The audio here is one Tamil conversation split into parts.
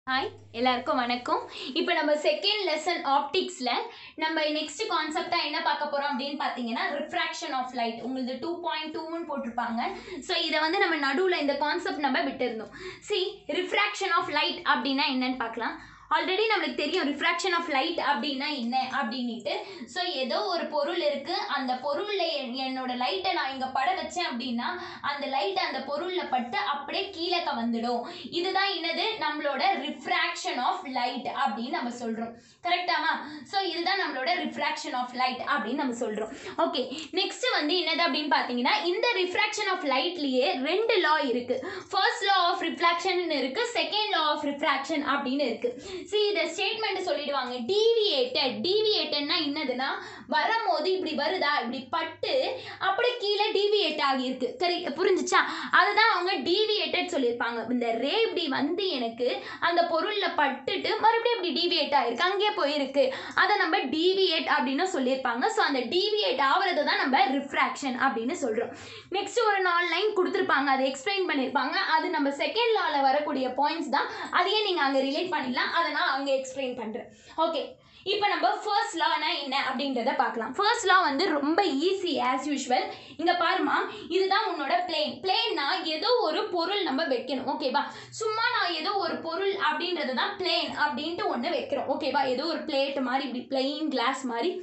ஹாய் எல்லாருக்கும் வணக்கம் இப்போ நம்ம செகண்ட் லெசன் ஆப்டிக்ஸில் நம்ம நெக்ஸ்ட் கான்செப்டாக என்ன பார்க்க போகிறோம் அப்படின்னு பார்த்தீங்கன்னா ரிஃப்ராக்ஷன் ஆஃப் லைட் உங்களுக்கு டூ பாயிண்ட் டூன்னு போட்டிருப்பாங்க ஸோ இதை வந்து நம்ம நடுவில் இந்த கான்செப்ட் நம்ம விட்டுருந்தோம் சி ரிஃப்ராக்ஷன் ஆஃப் லைட் அப்படின்னா என்னன்னு பார்க்கலாம் ஆல்ரெடி நம்மளுக்கு தெரியும் ரிஃப்ராக்ஷன் ஆஃப் லைட் அப்படின்னா என்ன அப்படின்ட்டு ஸோ ஏதோ ஒரு பொருள் இருக்கு அந்த பொருளில் என்னோட லைட்டை நான் இங்கே பட வச்சேன் அப்படின்னா அந்த லைட் அந்த பொருளில் பட்டு அப்படியே கீழே வந்துடும் இதுதான் என்னது நம்மளோட ரிஃப்ராக்ஷன் ஆஃப் லைட் அப்படின்னு நம்ம சொல்கிறோம் கரெக்டாமா ஸோ இதுதான் நம்மளோட ரிஃப்ராக்ஷன் ஆஃப் லைட் அப்படின்னு நம்ம சொல்கிறோம் ஓகே நெக்ஸ்ட் வந்து என்னது அப்படின்னு பார்த்தீங்கன்னா இந்த ரிஃப்ராக்ஷன் ஆஃப் லைட்லேயே ரெண்டு லா இருக்கு ஃபர்ஸ்ட் லா ஆஃப் ரிஃப்ராக்ஷன் இருக்கு செகண்ட் லா ஆஃப் ரிஃப்ராக்ஷன் அப்படின்னு இருக்கு சி இந்த ஸ்டேட்மெண்ட் சொல்லிடுவாங்க டீவியேட்டட் டீவியேட்டட்னா என்னதுன்னா வரும்போது இப்படி வருதா இப்படி பட்டு அப்படியே கீழே டீவியேட் ஆகியிருக்கு சரி புரிஞ்சுச்சா அதுதான் அவங்க டீவியேட்டட் சொல்லியிருப்பாங்க இந்த ரே இப்படி வந்து எனக்கு அந்த பொருளில் பட்டுட்டு மறுபடியும் இப்படி டீவியேட் ஆகிருக்கு அங்கேயே போயிருக்கு அதை நம்ம டீவியேட் அப்படின்னு சொல்லியிருப்பாங்க ஸோ அந்த டீவியேட் ஆகிறது தான் நம்ம ரிஃப்ராக்ஷன் அப்படின்னு சொல்கிறோம் நெக்ஸ்ட் ஒரு நாலு லைன் கொடுத்துருப்பாங்க அதை எக்ஸ்பிளைன் பண்ணியிருப்பாங்க அது நம்ம செகண்ட் லாவில் வரக்கூடிய பாயிண்ட்ஸ் தான் அதையே நீங்கள் அங்கே ரிலேட் பண்ணிடலாம் அதை நான் அங்கே எக்ஸ்பிளைன் பண்ணுறேன் ஓகே இப்போ நம்ம ஃபர்ஸ்ட் லானா என்ன அப்படின்றத பார்க்கலாம் ஃபர்ஸ்ட் லா வந்து ரொம்ப ஈஸி ஆஸ் யூஷுவல் இங்கே பாருமா இதுதான் உன்னோட பிளேன் பிளேன்னா ஏதோ ஒரு பொருள் நம்ம வைக்கணும் ஓகேவா சும்மா நான் ஏதோ ஒரு பொருள் அப்படின்றது தான் பிளேன் அப்படின்ட்டு ஒன்று வைக்கிறோம் ஓகேவா ஏதோ ஒரு பிளேட் மாதிரி இப்படி பிளெயின் கிளாஸ் மாதிரி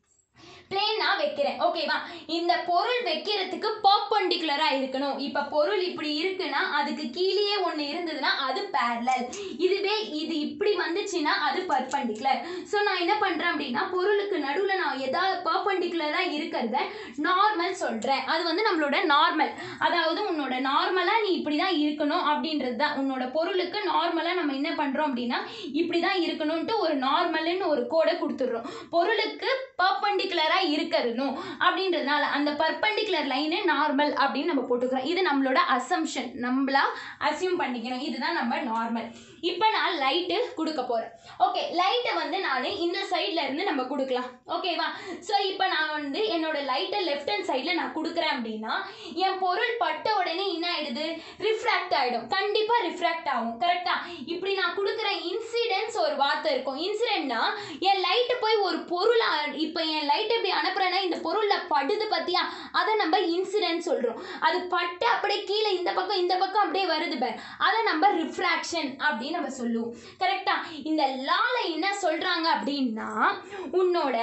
பிளேனா வைக்கிறேன் ஓகேவா இந்த பொருள் வைக்கிறதுக்கு பர்பண்டிகுலராக இருக்கணும் இப்போ பொருள் இப்படி இருக்குன்னா அதுக்கு கீழேயே ஒன்று இருந்ததுன்னா அது பேரலல் இதுவே இது இப்படி வந்துச்சுன்னா அது பர்பண்டிகுலர் ஸோ நான் என்ன பண்ணுறேன் அப்படின்னா பொருளுக்கு நடுவில் நான் எதாவது பர்பண்டிகுலராக இருக்கிறத நார்மல் சொல்கிறேன் அது வந்து நம்மளோட நார்மல் அதாவது உன்னோட நார்மலாக நீ இப்படி தான் இருக்கணும் அப்படின்றது தான் உன்னோட பொருளுக்கு நார்மலாக நம்ம என்ன பண்ணுறோம் அப்படின்னா இப்படி தான் இருக்கணும்ன்ட்டு ஒரு நார்மல்னு ஒரு கோடை கொடுத்துட்றோம் பொருளுக்கு பர்பண்டிகுலராக இருக்கணும் அப்படின்றதுனால அந்த பர்பண்டிகுலர் லைனு நார்மல் அப்படின்னு நம்ம போட்டுக்கிறோம் இது நம்மளோட அசம்ஷன் நம்மளா அசியூம் பண்ணிக்கணும் இதுதான் நம்ம நார்மல் இப்போ நான் லைட்டு கொடுக்க போகிறேன் ஓகே லைட்டை வந்து நான் இந்த சைடில் இருந்து நம்ம கொடுக்கலாம் ஓகேவா ஸோ இப்போ நான் வந்து என்னோட லைட்டை லெஃப்ட் ஹேண்ட் சைடில் நான் கொடுக்குறேன் அப்படின்னா என் பொருள் பட்ட உடனே என்ன ஆயிடுது ரிஃப்ராக்ட் ஆகிடும் கண்டிப்பாக ரிஃப்ராக்ட் ஆகும் கரெக்டாக இப்படி நான் கொடுக்குற இன்சிடென்ட்ஸ் ஒரு வார்த்தை இருக்கும் இன்சிடென்ட்னா என் லைட்டு போய் ஒரு பொருளை இப்போ என் லைட் இப்படி அனுப்புறேன்னா இந்த பொருளில் படுது பார்த்தியா அதை நம்ம இன்சிடென்ட் சொல்கிறோம் அது பட்டு அப்படியே கீழே இந்த பக்கம் இந்த பக்கம் அப்படியே வருது பார் அதை நம்ம ரிஃப்ராக்ஷன் அப்படின்னு நம்ம சொல்லுவோம் கரெக்டா இந்த லால என்ன சொல்கிறாங்க அப்படின்னா உன்னோட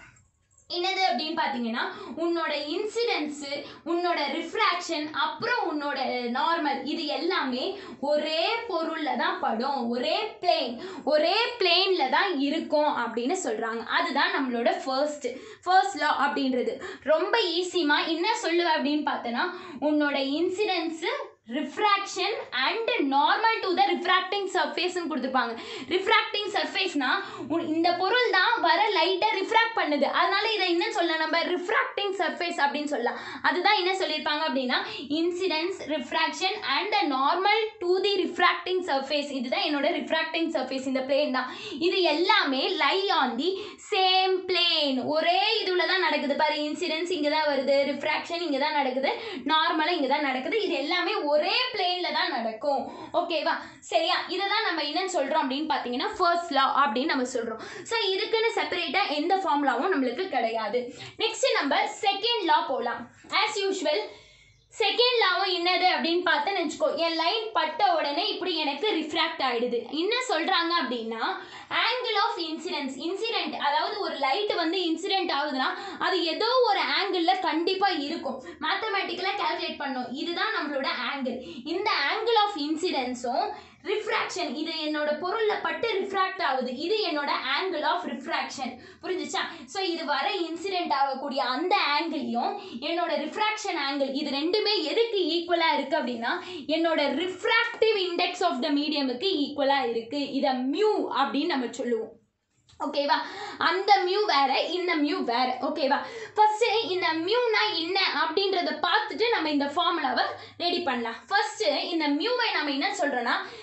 என்னது அப்படின்னு பார்த்தீங்கன்னா உன்னோட இன்சிடென்ஸு உன்னோட ரிஃப்ராக்ஷன் அப்புறம் உன்னோட நார்மல் இது எல்லாமே ஒரே பொருளில் தான் படும் ஒரே பிளேன் ஒரே பிளேனில் தான் இருக்கும் அப்படின்னு சொல்கிறாங்க அதுதான் நம்மளோட ஃபர்ஸ்ட் ஃபர்ஸ்ட் லா அப்படின்றது ரொம்ப ஈஸிமா என்ன சொல்லுவேன் அப்படின்னு பார்த்தோன்னா உன்னோட incidence refraction and normal to the refracting சர்ஃபேஸ்னு கொடுத்துருப்பாங்க ரிஃப்ராக்டிங் சர்ஃபேஸ்னா இந்த பொருள் தான் வர லைட்டை ரிஃப்ராக்ட் பண்ணுது அதனால இதை என்ன சொல்லலாம் நம்ம ரிஃப்ராக்டிங் சர்ஃபேஸ் அப்படின்னு சொல்லலாம் அதுதான் என்ன சொல்லியிருப்பாங்க அப்படின்னா incidence refraction and normal to the refracting surface இதுதான் என்னோட ரிஃப்ராக்டிங் சர்ஃபேஸ் இந்த பிளேன் தான் இது எல்லாமே lie on the same plane ஒரே இதுல தான் நடக்குது பாரு இன்சிடென்ஸ் இங்கே தான் வருது ரிஃப்ராக்ஷன் இங்கே தான் நடக்குது நார்மலாக இங்கே தான் நடக்குது இது எல்லாமே ஒரே பிளேன்ல தான் நடக்கும் ஓகேவா சரியா இதை தான் நம்ம என்னன்னு சொல்கிறோம் அப்படின்னு பார்த்தீங்கன்னா ஃபர்ஸ்ட் லா அப்படின்னு நம்ம சொல்கிறோம் ஸோ இதுக்குன்னு செப்பரேட்டாக எந்த ஃபார்முலாவும் நம்மளுக்கு கிடையாது நெக்ஸ்ட் நம்ம செகண்ட் லா போகலாம் ஆஸ் யூஷுவல் செகண்ட் லாவும் என்னது அப்படின்னு பார்த்தேன்னு வச்சுக்கோ என் லைன் பட்ட உடனே இப்படி எனக்கு ரிஃப்ராக்ட் ஆகிடுது என்ன சொல்கிறாங்க அப்படின்னா ஆங்கிள் ஆஃப் இன்சிடென்ஸ் இன்சிடென்ட் அதாவது ஒரு லைட் வந்து இன்சிடென்ட் ஆகுதுன்னா அது ஏதோ ஒரு ஆங்கிளில் கண்டிப்பாக இருக்கும் மேத்தமேட்டிக்கலாக கால்குலேட் பண்ணும் இதுதான் நம்மளோட ஆங்கிள் இந்த ஆங்கிள் ஆஃப் இன்சிடென்ஸும் ரிஃப்ராக்ஷன் இது என்னோட பொருளில் பட்டு ரிஃப்ராக்ட் ஆகுது இது என்னோட ஆங்கிள் ஆஃப் ரிஃப்ராக்ஷன் புரிஞ்சுச்சா ஸோ இது வர இன்சிடென்ட் ஆகக்கூடிய அந்த ஆங்கிளையும் என்னோட ரிஃப்ராக்ஷன் ஆங்கிள் இது ரெண்டுமே எதுக்கு ஈக்குவலாக இருக்குது அப்படின்னா என்னோட ரிஃப்ராக்டிவ் இண்டெக்ஸ் ஆஃப் த மீடியமுக்கு ஈக்குவலாக இருக்குது இதை மியூ அப்படின்னு நம்ம சொல்லுவோம் ஓகேவா அந்த மியூ வேற இந்த மியூ வேற ஓகேவா ஃபர்ஸ்ட் இந்த மியூனா என்ன அப்படின்றத பார்த்துட்டு நம்ம இந்த ஃபார்முலாவை ரெடி பண்ணலாம் ஃபர்ஸ்ட் இந்த மியூவை நம்ம என்ன சொல்றோம்னா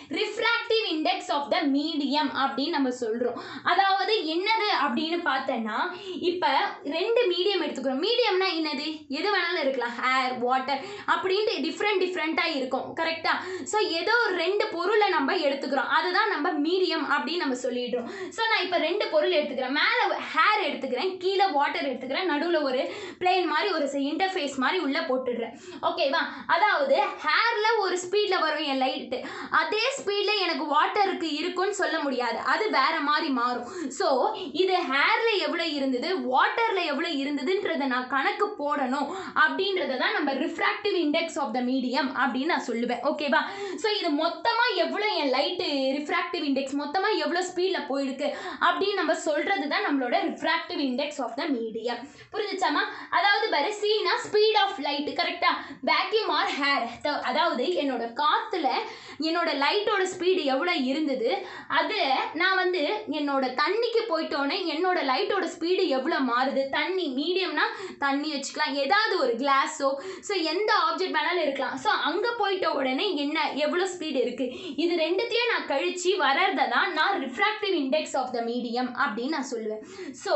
refractive index of the medium அப்படின்னு நம்ம சொல்கிறோம் அதாவது என்னது அப்படின்னு பார்த்தோன்னா இப்போ ரெண்டு மீடியம் எடுத்துக்கிறோம் மீடியம்னா என்னது எது வேணாலும் இருக்கலாம் ஹேர் வாட்டர் அப்படின்ட்டு டிஃப்ரெண்ட் டிஃப்ரெண்ட்டாக இருக்கும் கரெக்டாக ஸோ ஏதோ ஒரு ரெண்டு பொருளை நம்ம எடுத்துக்கிறோம் அதுதான் நம்ம மீடியம் அப்படின்னு நம்ம சொல்லிடுறோம் ஸோ நான் இப்போ ரெண்டு பொருள் எடுத்துக்கிறேன் மேலே ஹேர் எடுத்துக்கிறேன் கீழே வாட்டர் எடுத்துக்கிறேன் நடுவில் ஒரு பிளேன் மாதிரி ஒரு இன்டர்ஃபேஸ் மாதிரி உள்ளே போட்டுடுறேன் ஓகேவா அதாவது ஹேரில் ஒரு ஸ்பீடில் வரும் என் லைட்டு அதே ஸ்பீடில் எனக்கு வாட்டருக்கு இருக்குன்னு சொல்ல முடியாது அது வேற மாதிரி மாறும் ஸோ இது ஹேரில் எவ்வளோ இருந்தது வாட்டரில் எவ்வளோ இருந்ததுன்றதை நான் கணக்கு போடணும் அப்படின்றத தான் நம்ம refractive index of the medium அப்படின்னு நான் சொல்லுவேன் ஓகேவா ஸோ இது மொத்தமாக எவ்வளோ என் லைட்டு ரிஃப்ராக்டிவ் இண்டெக்ஸ் மொத்தமாக எவ்வளோ ஸ்பீடில் போயிருக்கு அப்படின்னு நம்ம சொல்கிறது தான் நம்மளோட refractive index of the medium புரிஞ்சுச்சாமா அதாவது பாரு சீனா ஸ்பீட் ஆஃப் லைட் கரெக்டாக வேக்யூம் ஆர் ஹேர் அதாவது என்னோட காற்றுல என்னோட லைட்டோட ஸ்பீடு எவ்வளோ இருந்தது அது நான் வந்து என்னோட தண்ணிக்கு போயிட்டோன்னே என்னோட லைட்டோட ஸ்பீடு எவ்வளோ மாறுது தண்ணி மீடியம்னா தண்ணி வச்சுக்கலாம் ஏதாவது ஒரு கிளாஸோ ஸோ எந்த ஆப்ஜெக்ட் வேணாலும் இருக்கலாம் ஸோ அங்கே போயிட்ட உடனே என்ன எவ்வளோ ஸ்பீடு இருக்குது இது ரெண்டுத்தையும் நான் கழித்து வர்றதை தான் நான் refractive index of the medium அப்படின்னு நான் சொல்லுவேன் ஸோ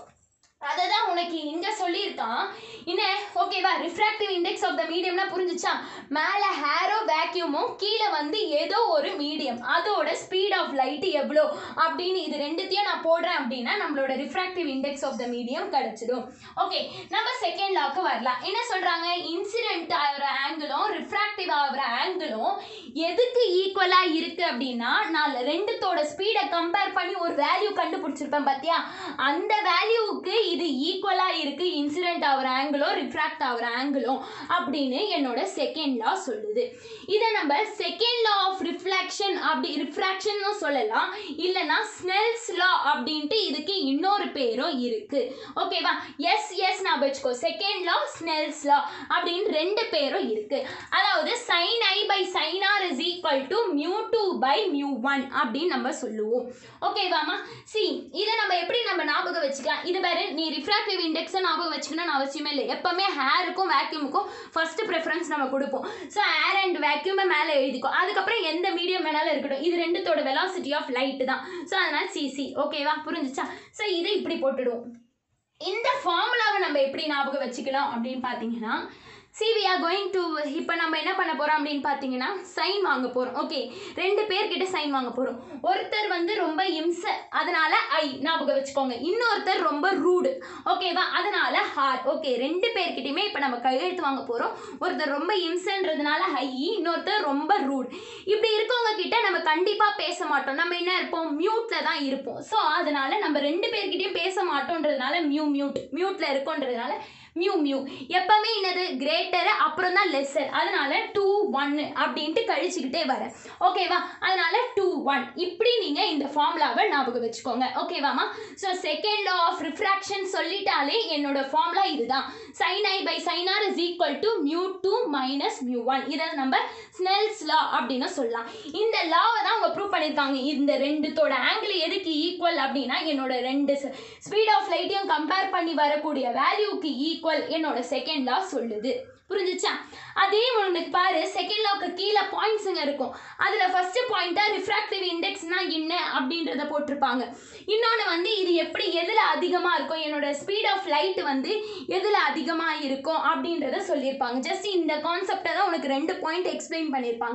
அதை தான் உனக்கு இங்கே சொல்லியிருக்கான் என்ன ஓகேவா ரிஃப்ராக்டிவ் இண்டெக்ஸ் ஆஃப் த மீடியம்னா புரிஞ்சுச்சா மேலே ஹேரோ வேக்யூமோ கீழே வந்து ஏதோ ஒரு மீடியம் அதோட ஸ்பீட் ஆஃப் லைட்டு எவ்வளோ அப்படின்னு இது ரெண்டுத்தையும் நான் போடுறேன் அப்படின்னா நம்மளோட refractive index of the medium கிடச்சிடும் ஓகே நம்ம செகண்ட் லாக்கு வரலாம் என்ன சொல்கிறாங்க இன்சிடென்ட் ஆகிற ஆங்கிளும் ரிஃப்ராக்டிவ் ஆகிற ஆங்கிளும் எதுக்கு ஈக்குவலாக இருக்குது அப்படின்னா நான் ரெண்டுத்தோட ஸ்பீடை கம்பேர் பண்ணி ஒரு வேல்யூ கண்டுபிடிச்சிருப்பேன் பார்த்தியா அந்த வேல்யூவுக்கு இது ஈக்குவலாக இருக்குது இன்சிடென்ட் ஆகிற ஆங்கிளோ ரிஃப்ராக்ட் ஆகிற ஆங்கிளோ அப்படின்னு என்னோட செகண்ட் லா சொல்லுது இதை நம்ம செகண்ட் லா ஆஃப் ரிஃப்ளாக்ஷன் அப்படி ரிஃப்ராக்ஷன் சொல்லலாம் இல்லைன்னா ஸ்னெல்ஸ் லா அப்படின்ட்டு இதுக்கு இன்னொரு பேரும் இருக்குது ஓகேவா எஸ் எஸ் நான் வச்சுக்கோ செகண்ட் லா ஸ்னெல்ஸ் லா அப்படின்னு ரெண்டு பேரும் இருக்குது அதாவது sine i by sine r is equal to mu two by mu one அப்படின்னு நம்ம சொல்லுவோம் ஓகேவாமா சி இதை நம்ம எப்படி நம்ம ஞாபகம் வச்சுக்கலாம் இது வேறு நீ ரிஃப்ராக்டிவ் இண்டெக்ஸை ஞாபகம் வச்சுக்கணும்னு அவசியமே இல்லை எப்போவுமே ஹேருக்கும் வேக்யூமுக்கும் ஃபர்ஸ்ட் ப்ரிஃபரன்ஸ் நம்ம கொடுப்போம் ஸோ ஹேர் அண்ட் வேக்யூமை மேலே எழுதிக்கோ அதுக்கப்புறம் எந்த மீடியம் வேணாலும் இருக்கட்டும் இது ரெண்டுத்தோட வெலாசிட்டி ஆஃப் லைட்டு தான் ஸோ அதனால் சிசி ஓகேவா புரிஞ்சுச்சா ஸோ இதை இப்படி போட்டுடுவோம் இந்த ஃபார்முலாவை நம்ம எப்படி ஞாபகம் வச்சுக்கலாம் அப்படின்னு பார்த்தீங்கன்னா see we are going to இப்போ நம்ம என்ன பண்ண போகிறோம் அப்படின்னு பார்த்தீங்கன்னா சைன் வாங்க போகிறோம் ஓகே ரெண்டு பேர்கிட்ட சைன் வாங்க போகிறோம் ஒருத்தர் வந்து ரொம்ப இம்சை அதனால ஐ ஞாபகம் வச்சுக்கோங்க இன்னொருத்தர் ரொம்ப ரூடு ஓகேவா அதனால ஹார் ஓகே ரெண்டு பேர்கிட்டயுமே இப்போ நம்ம கையெழுத்து வாங்க போகிறோம் ஒருத்தர் ரொம்ப இம்சைன்றதுனால ஹை இன்னொருத்தர் ரொம்ப ரூட் இப்படி இருக்கவங்க கிட்ட நம்ம கண்டிப்பாக பேச மாட்டோம் நம்ம என்ன இருப்போம் மியூட்டில் தான் இருப்போம் ஸோ அதனால நம்ம ரெண்டு பேர்கிட்டயும் பேச மாட்டோன்றதுனால மியூ மியூட் மியூட்டில் இருக்கோன்றதுனால மியூ மியூ எப்பவுமே என்னது கிரேட்டர் அப்புறம் தான் லெஸ்ஸர் அதனால டூ ஒன்னு அப்படின்ட்டு கழிச்சுக்கிட்டே வரேன் ஓகேவா அதனால டூ ஒன் இப்படி நீங்கள் இந்த ஃபார்முலாவை ஞாபகம் வச்சுக்கோங்க ஓகேவாமா so second law of refraction சொல்லிட்டாலே என்னோட ஃபார்முலா இதுதான் sine i by sine r is equal to mu two minus mu one இதை நம்ம ஸ்னெல்ஸ் லா அப்படின்னு சொல்லலாம் இந்த லாவை தான் அவங்க ப்ரூவ் பண்ணியிருக்காங்க இந்த ரெண்டுத்தோட ஆங்கிள் எதுக்கு ஈக்குவல் அப்படின்னா என்னோட ரெண்டு ஸ்பீட் ஆஃப் லைட்டையும் கம்பேர் பண்ணி வரக்கூடிய வேல்யூக்கு ஈக்குவல் என்னோட செகண்ட் லா சொல்லுது புரிஞ்சுச்சா அதே உனக்கு பாரு செகண்ட் லாக்கு கீழே பாயிண்ட்ஸுங்க இருக்கும் அதில் ஃபர்ஸ்ட் பாயிண்ட்டாக ரிஃப்ராக்டிவ் இண்டெக்ஸ்னா என்ன அப்படின்றத போட்டிருப்பாங்க இன்னொன்று வந்து இது எப்படி எதில் அதிகமாக இருக்கும் என்னோட ஸ்பீட் ஆஃப் லைட் வந்து எதில் அதிகமாக இருக்கும் அப்படின்றத சொல்லியிருப்பாங்க ஜஸ்ட் இந்த கான்செப்டை தான் உனக்கு ரெண்டு பாயிண்ட் எக்ஸ்பிளைன் பண்ணியிருப்பாங்க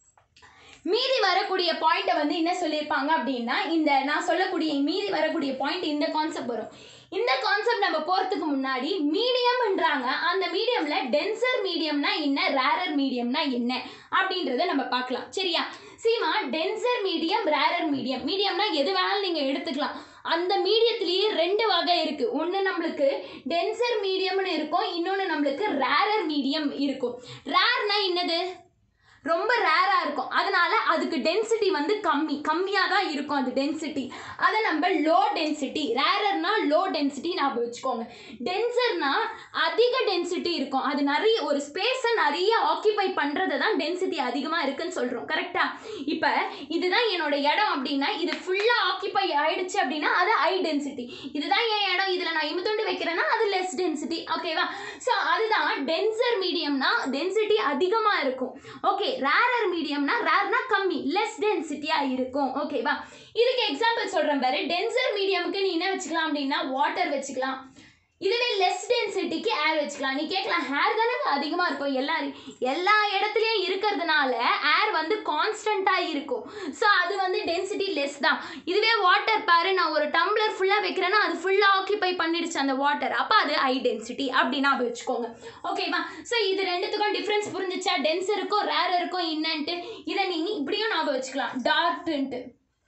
மீதி வரக்கூடிய பாயிண்ட்டை வந்து என்ன சொல்லியிருப்பாங்க அப்படின்னா இந்த நான் சொல்லக்கூடிய மீதி வரக்கூடிய பாயிண்ட் இந்த கான்செப்ட் வரும் இந்த கான்செப்ட் நம்ம போகிறதுக்கு முன்னாடி மீடியம்ன்றாங்க அந்த மீடியமில் டென்சர் மீடியம்னா என்ன ரேரர் மீடியம்னா என்ன அப்படின்றத நம்ம பார்க்கலாம் சரியா சீமா டென்சர் மீடியம் ரேரர் மீடியம் மீடியம்னா எது வேணாலும் நீங்கள் எடுத்துக்கலாம் அந்த மீடியத்திலேயே ரெண்டு வகை இருக்குது ஒன்று நம்மளுக்கு டென்சர் மீடியம்னு இருக்கும் இன்னொன்று நம்மளுக்கு ரேரர் மீடியம் இருக்கும் ரேர்னா என்னது ரொம்ப ரேராக இருக்கும் அதனால அதுக்கு டென்சிட்டி வந்து கம்மி கம்மியாக தான் இருக்கும் அது டென்சிட்டி அதை நம்ம லோ டென்சிட்டி ரேரர்னா லோ டென்சிட்டி ஞாபகம் வச்சுக்கோங்க டென்சர்னா அதிக டென்சிட்டி இருக்கும் அது நிறைய ஒரு ஸ்பேஸை நிறைய ஆக்கிபை பண்ணுறது தான் டென்சிட்டி அதிகமாக இருக்குன்னு சொல்கிறோம் கரெக்டாக இப்போ இதுதான் என்னோட இடம் அப்படின்னா இது ஃபுல்லாக ஆக்கிபை ஆயிடுச்சு அப்படின்னா அது ஹை டென்சிட்டி இதுதான் என் இடம் இதில் நான் இமுத்துண்டு வைக்கிறேன்னா அது லெஸ் டென்சிட்டி ஓகேவா ஸோ அதுதான் டென்சர் மீடியம்னா டென்சிட்டி அதிகமாக இருக்கும் ஓகே ரேரர் மீடியம்னா ரேர்னா கம்மி லெஸ் டென்சிட்டியாக இருக்கும் ஓகேவா இதுக்கு எக்ஸாம்பிள் சொல்கிறேன் பாரு டென்சர் மீடியமுக்கு நீ என்ன வச்சுக்கலாம் அப்படின்னா வாட்டர் வச்சுக்கலாம் இதுவே லெஸ் டென்சிட்டிக்கு ஏர் வச்சுக்கலாம் நீ கேட்கலாம் ஹேர் தானே அதிகமாக இருக்கும் எல்லா எல்லா இடத்துலையும் இருக்கிறதுனால ஏர் வந்து கான்ஸ்டண்ட்டாக இருக்கும் ஸோ அது வந்து டென்சிட்டி லெஸ் தான் இதுவே வாட்டர் பாரு நான் ஒரு டம்ளர் ஃபுல்லாக வைக்கிறேன்னா அது ஃபுல்லாக ஆக்கியபை பண்ணிடுச்சு அந்த வாட்டர் அப்போ அது ஹை டென்சிட்டி அப்படின்னா வச்சுக்கோங்க ஓகேவா ஸோ இது ரெண்டுத்துக்கும் டிஃப்ரென்ஸ் புரிஞ்சிச்சா டென்ஸ் இருக்கும் ரேர் இருக்கும் என்னன்ட்டு இதை நீங்கள் இப்படியும் ஞாபகம் வச்சுக்கலாம் டார்க்ன்ட்டு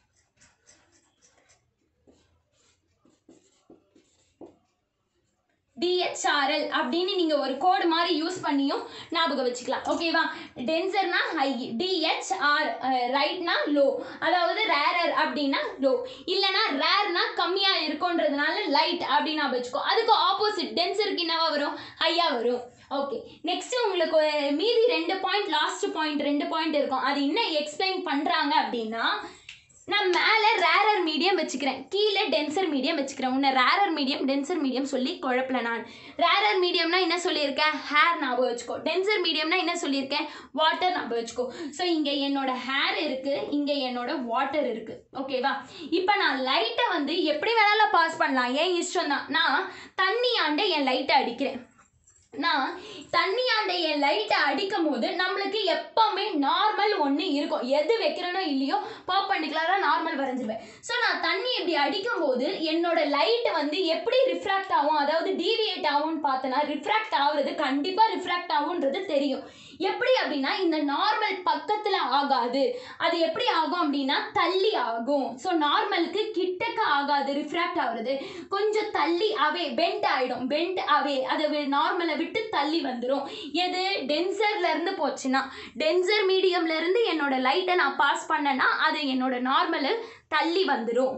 டிஹெச்ஆர்எல் அப்படின்னு நீங்கள் ஒரு கோடு மாதிரி யூஸ் பண்ணியும் ஞாபகம் வச்சுக்கலாம் ஓகேவா டென்சர்னா ஹை டிஹெச்ஆர் ரைட்னா லோ அதாவது ரேரர் அப்படின்னா லோ இல்லைனா ரேர்னா கம்மியாக இருக்குன்றதுனால லைட் அப்படின்னு ஞாபகம் வச்சுக்கோ அதுக்கு ஆப்போசிட் டென்சருக்கு என்னவா வரும் ஹையாக வரும் ஓகே நெக்ஸ்ட் உங்களுக்கு ஒரு மீதி ரெண்டு பாயிண்ட் லாஸ்ட் பாயிண்ட் ரெண்டு பாயிண்ட் இருக்கும் அது என்ன எக்ஸ்பிளைன் பண்ணுறாங்க அப்படின்னா நான் மேலே ரேரர் மீடியம் வச்சுக்கிறேன் கீழே டென்சர் மீடியம் வச்சுக்கிறேன் உன்னை ரேரர் மீடியம் டென்சர் மீடியம் சொல்லி குழப்பல நான் ரேரர் மீடியம்னா என்ன சொல்லியிருக்கேன் ஹேர் ஞாபகம் வச்சுக்கோ டென்சர் மீடியம்னா என்ன சொல்லியிருக்கேன் வாட்டர் ஞாபகம் வச்சுக்கோ ஸோ இங்கே என்னோட ஹேர் இருக்குது இங்கே என்னோட வாட்டர் இருக்குது ஓகேவா இப்போ நான் லைட்டை வந்து எப்படி வேணாலும் பாஸ் பண்ணலாம் ஏன் இஷ்டம் தான் நான் தண்ணி ஆண்டை என் லைட்டை அடிக்கிறேன் நான் தண்ணியாண்ட என் லைட்டை அடிக்கும் போது நம்மளுக்கு எப்பவுமே நார்மல் ஒன்று இருக்கும் எது வைக்கிறேனோ இல்லையோ பர்பண்டிகுலராக நார்மல் வரைஞ்சிருவேன் ஸோ நான் தண்ணி இப்படி அடிக்கும் போது என்னோட லைட் வந்து எப்படி ரிஃப்ராக்ட் ஆகும் அதாவது டீவியேட் ஆகும்னு பார்த்தனா ரிஃப்ராக்ட் ஆகுறது கண்டிப்பாக ரிஃப்ராக்ட் ஆகுன்றது தெரியும் எப்படி அப்படின்னா இந்த நார்மல் பக்கத்தில் ஆகாது அது எப்படி ஆகும் அப்படின்னா தள்ளி ஆகும் ஸோ நார்மலுக்கு கிட்டக்க ஆகாது ரிஃப்ராக்ட் ஆகுறது கொஞ்சம் தள்ளி அவே பெண்ட் ஆகிடும் பெண்ட் அவே அதை நார்மலை விட்டு தள்ளி வந்துடும் எது டென்சர்ல இருந்து போச்சுன்னா டென்சர் மீடியம்ல இருந்து என்னோட லைட்டை நான் பாஸ் பண்ணேன்னா அது என்னோட நார்மலு தள்ளி வந்துடும்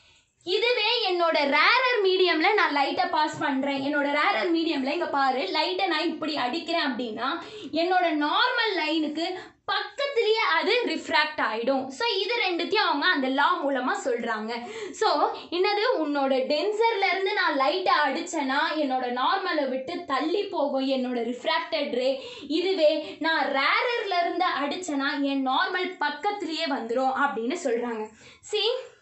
இதுவே என்னோட ரேரர் மீடியம்ல நான் லைட்டை பாஸ் பண்றேன் என்னோட ரேரர் மீடியம்ல இங்க பாரு லைட்டை நான் இப்படி அடிக்கிறேன் அப்படின்னா என்னோட நார்மல் லைனுக்கு பக்கத்துலேயே அது ரிஃப்ராக்ட் ஆகிடும் ஸோ இது ரெண்டுத்தையும் அவங்க அந்த லா மூலமாக சொல்கிறாங்க ஸோ என்னது உன்னோட டென்சர்ல இருந்து நான் லைட்டை அடித்தேன்னா என்னோட நார்மலை விட்டு தள்ளி போகும் என்னோட ரிஃப்ராக்டட் ரே இதுவே நான் ரேரர்ல இருந்து அடித்தேன்னா என் நார்மல் பக்கத்துலேயே வந்துடும் அப்படின்னு சொல்கிறாங்க சி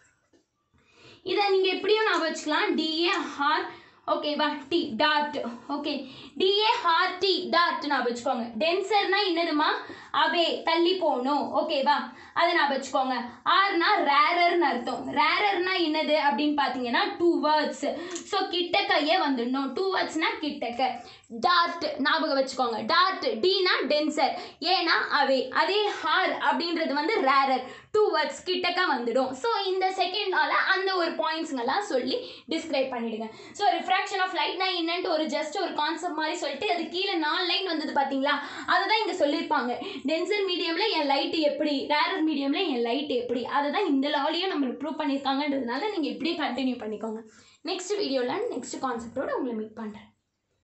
இதை நீங்கள் எப்படியும் நான் வச்சுக்கலாம் டிஏ ஹார் ஓகேவா டி டாட் ஓகே டிஏ ஹார் டி டாட் நான் வச்சுக்கோங்க டென்சர்னா என்னதுமா அவே தள்ளி போகணும் ஓகேவா அதை நான் வச்சுக்கோங்க ஆர்னா ரேரர்னு அர்த்தம் ரேரர்னா என்னது அப்படின்னு பார்த்தீங்கன்னா டூ வேர்ட்ஸ் ஸோ கிட்டக்கையே வந்துடணும் டூ வேர்ட்ஸ்னா கிட்டக்க டாட் ஞாபகம் வச்சுக்கோங்க டாட் டினா டென்சர் ஏன்னா அவே அதே ஹார் அப்படின்றது வந்து ரேரர் டூ வேர்ட்ஸ் கிட்டக்க வந்துடும் ஸோ இந்த செகண்டால அந்த ஒரு பாயிண்ட்ஸுங்கெல்லாம் சொல்லி டிஸ்கிரைப் பண்ணிடுங்க ஸோ ரிஃப்ராக்ஷன் ஆஃப் லைட்னா என்னன்ட்டு ஒரு ஜஸ்ட் ஒரு கான்செப்ட் மாதிரி சொல்லிட்டு அது கீழே நாலு லைன் வந்தது பார்த்தீங்களா அதை தான் இங்கே சொல்லியிருப்பாங்க டென்சர் மீடியமில் என் லைட்டு எப்படி ரேரர் மீடியமில் என் லைட் எப்படி அதை தான் இந்த லாலையும் நம்மளுக்கு ப்ரூவ் பண்ணியிருக்காங்கன்றதுனால நீங்கள் இப்படியே கண்டினியூ பண்ணிக்கோங்க நெக்ஸ்ட் வீடியோவில் நெக்ஸ்ட் கான்செப்டோட உங்களை மீட் பண்ணுறேன்